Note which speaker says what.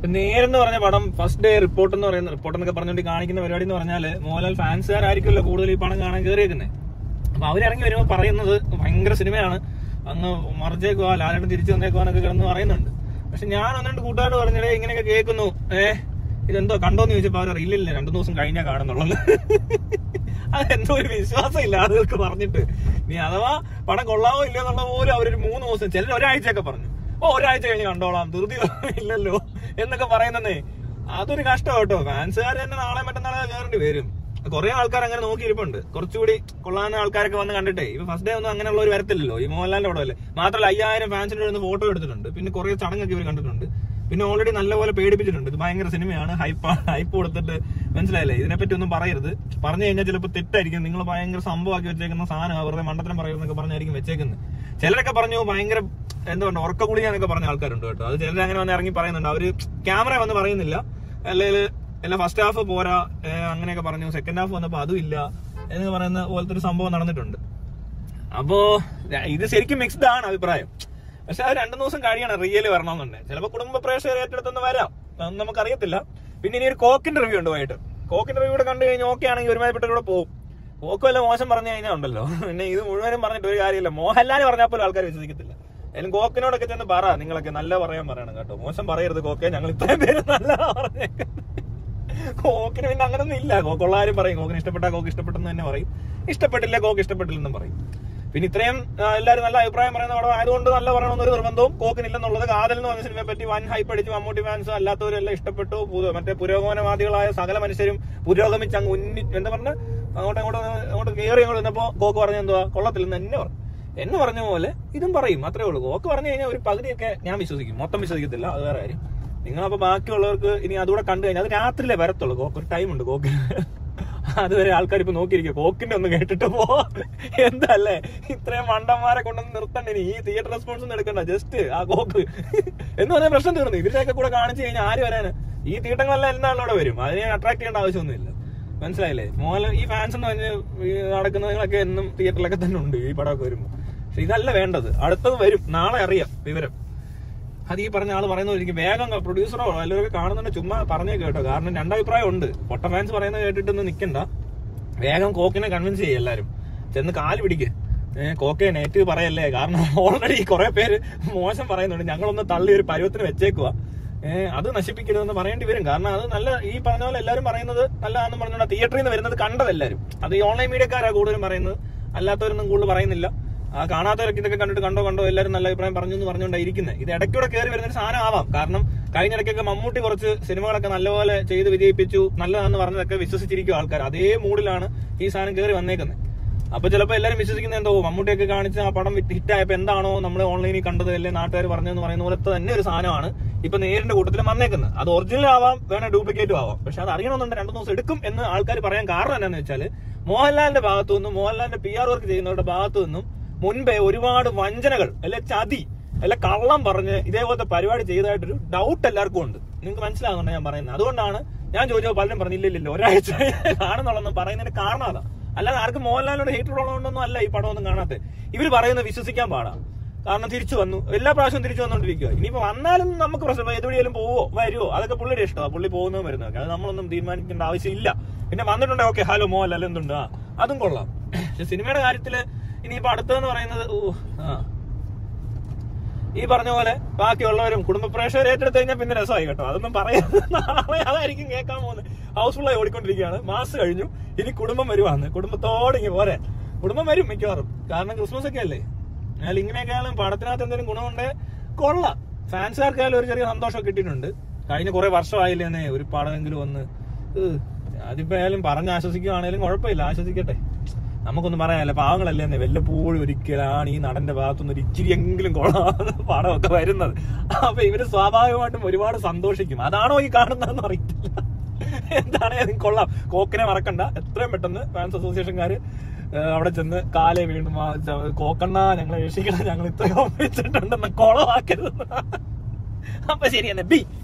Speaker 1: നേരെന്ന് പറഞ്ഞ പടം first day report എന്ന് പറയുന്ന റിപ്പോർട്ട് എന്നൊക്കെ പറഞ്ഞുകൊണ്ട് കാണിക്കുന്ന പരിപാടി എന്ന് പറഞ്ഞാല് മോഹൻലാൽ ഫാൻസുകാരായിരിക്കുമല്ലോ കൂടുതൽ ഈ പടം കാണാൻ കയറിയേക്കുന്നത് അപ്പൊ അവരിറങ്ങി വരുമ്പോൾ പറയുന്നത് ഭയങ്കര സിനിമയാണ് അങ്ങ് മറിച്ചേക്കുവാ ലാലേട്ടൻ തിരിച്ചു വന്നേക്കുവാന്നൊക്കെ കിടന്ന് പറയുന്നുണ്ട് പക്ഷെ ഞാൻ ഒന്നുണ്ട് കൂട്ടുകാരോട് പറഞ്ഞിടേ ഇങ്ങനെയൊക്കെ കേൾക്കുന്നു ഏ ഇതെന്തോ കണ്ടോന്ന് ചോദിച്ചപ്പോ അവർ ഇല്ലില്ല രണ്ടു ദിവസം കഴിഞ്ഞാ കാണുന്നുള്ളത് അതെന്തോ ഒരു വിശ്വാസം ഇല്ല ആളുകൾക്ക് പറഞ്ഞിട്ട് നീ അഥവാ പണം കൊള്ളാമോ ഇല്ലയോ എന്നുള്ള പോലും അവരൊരു മൂന്ന് ദിവസം ചിലർ ഒരാഴ്ചയൊക്കെ പറഞ്ഞു ഓ ഒരാഴ്ച കഴിഞ്ഞ് കണ്ടോളാം ധൃതി ഇല്ലല്ലോ എന്നൊക്കെ പറയുന്നേ അതൊരു കഷ്ടം കേട്ടോ ഫാൻസുകാർ തന്നെ നാളെ മറ്റന്നാളെ കയറേണ്ടി വരും കുറെ ആൾക്കാർ അങ്ങനെ നോക്കിയിരിപ്പുണ്ട് കുറച്ചുകൂടി കൊള്ളാവുന്ന ആൾക്കാരൊക്കെ വന്ന് കണ്ടിട്ടേ ഇപ്പൊ ഫസ്റ്റ് ഡേ ഒന്നും അങ്ങനെയുള്ളവർ വരത്തില്ലല്ലോ ഈ മോഹൻലാലിന്റെ പടമല്ലേ മാത്രമല്ല അയ്യായിരം ഫാൻസിന്റെ അടുത്ത് ഫോട്ടോ എടുത്തിട്ടുണ്ട് പിന്നെ കുറെ ചടങ്ങൊക്കെ ഇവർ കണ്ടിട്ടുണ്ട് പിന്നെ ഓൾറെഡി നല്ലപോലെ പേടിപ്പിച്ചിട്ടുണ്ട് ഇത് ഭയങ്കര സിനിമയാണ് ഹൈപ്പ് ഹൈപ്പ് കൊടുത്തിട്ട് മനസ്സിലായില്ലേ ഇതിനെപ്പറ്റി ഒന്നും പറയരുത് പറഞ്ഞു കഴിഞ്ഞാൽ ചിലപ്പോൾ തെറ്റായിരിക്കും നിങ്ങൾ ഭയങ്കര സംഭവമാക്കി വെച്ചേക്കുന്ന സാധനം വെറുതെ മണ്ടത്തരം പറയുന്നൊക്കെ പറഞ്ഞായിരിക്കും വെച്ചേക്കുന്നത് ചിലരൊക്കെ പറഞ്ഞു ഭയങ്കര എന്താ പറയുക ഉറക്ക കുളിയാന്നൊക്കെ പറഞ്ഞ ആൾക്കാരുണ്ട് കേട്ടോ അത് ചിലർ അങ്ങനെ വന്ന് ഇറങ്ങി പറയുന്നുണ്ട് അവര് ക്യാമറ വന്ന് പറയുന്നില്ല അല്ലെങ്കിൽ എല്ലാം ഫസ്റ്റ് ഹാഫ് പോരാ ഏ, അങ്ങനെയൊക്കെ പറഞ്ഞു സെക്കൻഡ് ഹാഫ് വന്നപ്പോ അതും ഇല്ല എന്ന് പറയുന്ന പോലത്തെ ഒരു സംഭവം നടന്നിട്ടുണ്ട് അപ്പോ ര- ഇത് ശരിക്കും മിക്സ്ഡ് ആണ് അഭിപ്രായം പക്ഷെ അത് രണ്ടു ദിവസം കഴിയണം റിയൽ വരണമെന്നുണ്ട് ചിലപ്പോ കുടുംബ പ്രേക്ഷകർ ഏറ്റെടുത്തൊന്ന് വരാം അതൊന്നും നമുക്കറിയത്തില്ല പിന്നെ ഇനി ഒരു കോക്കിന്റെ റിവ്യൂ ഉണ്ട് വൈകിട്ട് കോക്കിന്റെ റിവ്യൂ കൂടെ കണ്ടു കഴിഞ്ഞാൽ ഓക്കെ ആണെങ്കിൽ ഒരുമാതിരിപ്പെട്ടവരുടെ പോകും കോക്ക് വല്ല മോശം പറഞ്ഞു കഴിഞ്ഞാൽ ഉണ്ടല്ലോ പിന്നെ ഇത് മുഴുവനും പറഞ്ഞിട്ട് ഒരു കാര്യമില്ല മോഹൻലാൽ പറഞ്ഞാൽ പോലും ആൾക്കാർ വിശ്വസിക്കത്തില്ല എന്നാലും കോക്കിനോടൊക്കെ ചെന്ന് പറ നിങ്ങളൊക്കെ നല്ല പറയാൻ പറയണം കേട്ടോ മോശം പറയരുത് കോക്കെ ഞങ്ങൾ ഇത്രയും പേര് നല്ല പറഞ്ഞേക്കുന്നത് കോക്കിന് പിന്നെ അങ്ങനൊന്നും ഇല്ല കൊള്ളാരും പറയും കോക്കിന് ഇഷ്ടപ്പെട്ട കോക്ക് ഇഷ്ടപ്പെട്ടെന്ന് തന്നെ പറയും ഇഷ്ടപ്പെട്ടില്ല കോക്ക് ഇഷ്ടപ്പെട്ടില്ലെന്നും പറയും പിന്നെ ഇത്രയും ആ, എല്ലാവരും നല്ല അഭിപ്രായം പറയുന്ന പടം ആയതുകൊണ്ട് നല്ല പറയണമെന്നൊരു നിർബന്ധവും കോക്കിനില്ലെന്നുള്ളത് കാതൽ എന്ന് പറഞ്ഞ സിനിമയെ പറ്റി വൻ ഹൈപ്പ് അടിച്ച് മമ്മൂട്ടി ഫാൻസും അല്ലാത്തവരും എല്ലാം ഇഷ്ടപ്പെട്ടു പു- മറ്റേ പുരോഗമനവാദികളായ സകല മനുഷ്യരും പുരോഗമിച്ച് അങ്ങ് ഉന്നി എന്താ പറഞ്ഞ അങ്ങോട്ട് അങ്ങോട്ട് അങ്ങോട്ട് കയറി അങ്ങോട്ട് നിന്നപ്പോ കോക്ക് പറഞ്ഞ എന്തുവാ കൊള്ളത്തില്ലെന്ന് എന്നെ പറഞ്ഞു എന്ന് പറഞ്ഞ പോലെ ഇതും പറയും അത്രേ ഉള്ളൂ കോക്ക് പറഞ്ഞു കഴിഞ്ഞാൽ ഒരു പകുതിയൊക്കെ ഞാൻ വിശ്വസിക്കും മൊത്തം വിശ്വസിക്കത്തില്ല അത് വേറെ കാര്യം നിങ്ങളപ്പോ ബാക്കിയുള്ളവർക്ക് ഇനി അതുകൂടെ കണ്ടു കഴിഞ്ഞാൽ അത് രാത്രിയിലേ വരത്തുള്ളൂ കോക്ക് ഒരു ടൈം ഉണ്ട് കോക്കിന് അതുവരെ ആൾക്കാർ ഇപ്പൊ നോക്കിയിരിക്കും കോക്കിന്റെ ഒന്ന് കേട്ടിട്ട് പോ എന്തല്ലേ ഇത്രയും മണ്ടന്മാരെ കൊണ്ടൊന്ന് നിർത്തണ്ട ഇനി ഈ തിയേറ്റർ റെസ്പോൺസ് ഒന്നും എടുക്കണ്ട ജസ്റ്റ് ആ കോക്ക് എന്ന് പറഞ്ഞാൽ പ്രശ്നം തീർന്നു ഇവരുടെയൊക്കെ കൂടെ കാണിച്ചു കഴിഞ്ഞാൽ ആര് വരാന് ഈ തീട്ടങ്ങളെല്ലാം എന്താണല്ലോ ഇവിടെ വരും അതിനെ അട്രാക്ട് ചെയ്യേണ്ട ആവശ്യമൊന്നുമില്ല മനസ്സിലായില്ലേ മോഹൻലാൽ ഈ ഫാൻസ് എന്ന് പറഞ്ഞ് ഈ നടക്കുന്നതിനൊക്കെ എന്നും തിയേറ്ററിലൊക്കെ തന്നെ ഉണ്ട് ഈ പടമൊക്കെ വരുമ്പോൾ പക്ഷെ ഇതല്ല വേണ്ടത് അടുത്തത് വരും നാളെ അറിയാം വിവരം അത് ഈ പറഞ്ഞ ആള് പറയുന്നത് എനിക്ക് വേഗം പ്രൊഡ്യൂസറോ എല്ലാവരൊക്കെ കാണുന്നുണ്ട് ചുമ്മാ പറഞ്ഞേ കേട്ടോ കാരണം രണ്ടഭിപ്രായം ഉണ്ട് പൊട്ട ഫാൻസ് പറയുന്നത് കേട്ടിട്ടൊന്നും നിക്കണ്ട വേഗം കോക്കിനെ കൺവിൻസ് ചെയ്യും എല്ലാരും ചെന്ന് കാല് പിടിക്ക് ഏഹ് കോക്കെ നെറ്റ് പറയല്ലേ കാരണം ഓൾറെഡി കുറെ പേര് മോശം പറയുന്നുണ്ട് ഞങ്ങളൊന്ന് തള്ളി ഒരു പരുവത്തിന് വെച്ചേക്കുക ഏഹ് അത് നശിപ്പിക്കരുതെന്ന് പറയേണ്ടി വരും കാരണം അത് നല്ല ഈ പറഞ്ഞ പോലെ എല്ലാവരും പറയുന്നത് നല്ലതാണെന്ന് പറഞ്ഞുകൊണ്ട് തിയേറ്ററിൽ നിന്ന് വരുന്നത് കണ്ടതെല്ലാരും അത് ഈ ഓൺലൈൻ മീഡിയക്കാരാ കൂടുതലും പറയുന്നത് അല്ലാത്തവരൊന്നും കൂടുതൽ പറയുന്നില്ല ആ കാണാത്തവരൊക്കെ ഇതൊക്കെ കണ്ടിട്ട് കണ്ടോ കണ്ടോ എല്ലാവരും നല്ല അഭിപ്രായം പറഞ്ഞു എന്ന് പറഞ്ഞുകൊണ്ടാണ് ഇരിക്കുന്നത് ഇത് ഇടയ്ക്കൂടെ കയറി വരുന്ന ഒരു സാധനം ആവാം കാരണം കഴിഞ്ഞ ഇടയ്ക്കൊക്കെ മമ്മൂട്ടി കുറച്ച് സിനിമകളൊക്കെ നല്ലപോലെ ചെയ്ത് വിജയിപ്പിച്ചു നല്ലതാണെന്ന് പറഞ്ഞതൊക്കെ വിശ്വസിച്ചിരിക്കും ആൾക്കാർ അതേ മൂഡിലാണ് ഈ സാധനം കയറി വന്നേക്കുന്നത് അപ്പൊ ചിലപ്പോൾ എല്ലാവരും വിശ്വസിക്കുന്നത് എന്തോ മമ്മൂട്ടിയൊക്കെ കാണിച്ച് ആ പടം ഹിറ്റായപ്പോ എന്താണോ നമ്മൾ ഓൺലൈനിൽ കണ്ടത് അല്ലെ നാട്ടുകാർ പറഞ്ഞതെന്ന് പറയുന്ന പോലത്തെ തന്നെ ഒരു സാധനമാണ് ഇപ്പൊ നേരിന്റെ കൂട്ടത്തിൽ വന്നേക്കുന്നത് അത് ഒറിജിനൽ ആവാം വേണേ ഡ്യൂപ്ലിക്കേറ്റും ആവാം പക്ഷെ അത് അറിയണമെന്നുണ്ട് രണ്ടു ദിവസം എടുക്കും എന്ന് ആൾക്കാർ പറയാൻ കാരണം എന്താണെന്ന് വെച്ചാൽ മോഹൻലാലിന്റെ ഭാഗത്തു നിന്നും മോഹൻലാലിന്റെ പി ആർ വർക്ക് ചെയ്യുന്നവരുടെ ഭാഗത്തു നിന്നും മുൻപേ ഒരുപാട് വഞ്ചനകൾ അല്ലെ ചതി അല്ലെ കള്ളം പറഞ്ഞ് ഇതേപോലത്തെ പരിപാടി ചെയ്തതായിട്ടൊരു ഡൗട്ട് എല്ലാവർക്കും ഉണ്ട് നിങ്ങൾക്ക് മനസ്സിലാകുന്നുണ്ട് ഞാൻ പറയുന്നത് അതുകൊണ്ടാണ് ഞാൻ ചോദിച്ചപ്പോൾ പലരും പറഞ്ഞില്ല ഒരാഴ്ച കാണുന്നുള്ളതെന്ന് പറയുന്നതിന് കാരണം അതാ അല്ലാതെ ആർക്കും മോഹൻലാലിനോട് ഹേറ്റർ ഉള്ളതുകൊണ്ടൊന്നും അല്ല ഈ പടമൊന്നും കാണാത്തത് ഇവർ പറയുന്നത് വിശ്വസിക്കാൻ പാടാ കാരണം തിരിച്ചു വന്നു എല്ലാ പ്രാവശ്യവും തിരിച്ചു വന്നുകൊണ്ടിരിക്കുക ഇനിയിപ്പോ വന്നാലും നമുക്ക് പ്രശ്നം എതുവഴിയാലും പോവോ വരുവോ അതൊക്കെ പുള്ളിയുടെ ഇഷ്ടമാണ് പുള്ളി പോകുന്നതും വരുന്നതൊക്കെ അത് നമ്മളൊന്നും തീരുമാനിക്കേണ്ട ആവശ്യമില്ല പിന്നെ വന്നിട്ടുണ്ടെങ്കിൽ ഓക്കെ ഹലോ മോഹൻലാൽ എന്തുണ്ട് ആ അതും കൊള്ളാം പക്ഷെ സിനിമയുടെ കാര്യത്തില് ഇനിയിപ്പോ അടുത്തതെന്ന് പറയുന്നത് ഓ ആ ഈ പറഞ്ഞ പോലെ ബാക്കിയുള്ളവരും കുടുംബ പ്രേക്ഷകർ ഏറ്റെടുത്ത് കഴിഞ്ഞാൽ പിന്നെ രസമായി കേട്ടോ അതൊന്നും പറയാം നാളെ അതായിരിക്കും കേൾക്കാൻ പോകുന്നത് ഹൗസ്ഫുള്ളായി ഓടിക്കൊണ്ടിരിക്കുകയാണ് മാസ് കഴിഞ്ഞു ഇനി കുടുംബം വരുവാന്ന് കുടുംബത്തോടെ ഇങ്ങനെ പോരെ കുടുംബം വരും മിക്കവാറും കാരണം ക്രിസ്മസ് ഒക്കെ അല്ലേ എന്നാൽ ഇങ്ങനെയൊക്കെയാലും പടത്തിനകത്ത് എന്തെങ്കിലും ഗുണമുണ്ട് കൊള്ളാം ഫാൻസുകാർക്കായാലും ഒരു ചെറിയ സന്തോഷം കിട്ടിയിട്ടുണ്ട് കഴിഞ്ഞ കുറെ വർഷമായില്ലേന്നേ ഒരു പടമെങ്കിലും വന്ന് ഏഹ്, അതിപ്പോ ആയാലും പറഞ്ഞ് ആശ്വസിക്കുകയാണേലും കുഴപ്പമില്ല ആശ്വസിക്കട്ടെ നമുക്കൊന്നും പറയാനല്ല പാവങ്ങളല്ലേ എന്ന് വല്ലപ്പോഴും ഒരിക്കലാണ് ഈ നടന്റെ ഭാഗത്തുനിന്ന് ഒരു ഇച്ചിരിയെങ്കിലും കൊള്ളാവുന്ന പടമൊക്കെ വരുന്നത് അപ്പൊ ഇവര് സ്വാഭാവികമായിട്ടും ഒരുപാട് സന്തോഷിക്കും അതാണോ ഈ കാണുന്നതെന്ന് അറിയത്തില്ല എന്താണേലും കൊള്ളാം കോക്കിനെ മറക്കണ്ട എത്രയും പെട്ടെന്ന് ഫാൻസ് അസോസിയേഷൻകാര് ഏഹ്, അവിടെ ചെന്ന് കാലെ വീണ്ടും ആ ച- കോക്കണ്ണ ഞങ്ങളെ രക്ഷിക്കണം ഞങ്ങൾ ഇത്രയും വെച്ചിട്ടുണ്ടെന്ന് കൊളമാക്കരുത് അപ്പൊ ശരി എന്നെ ബി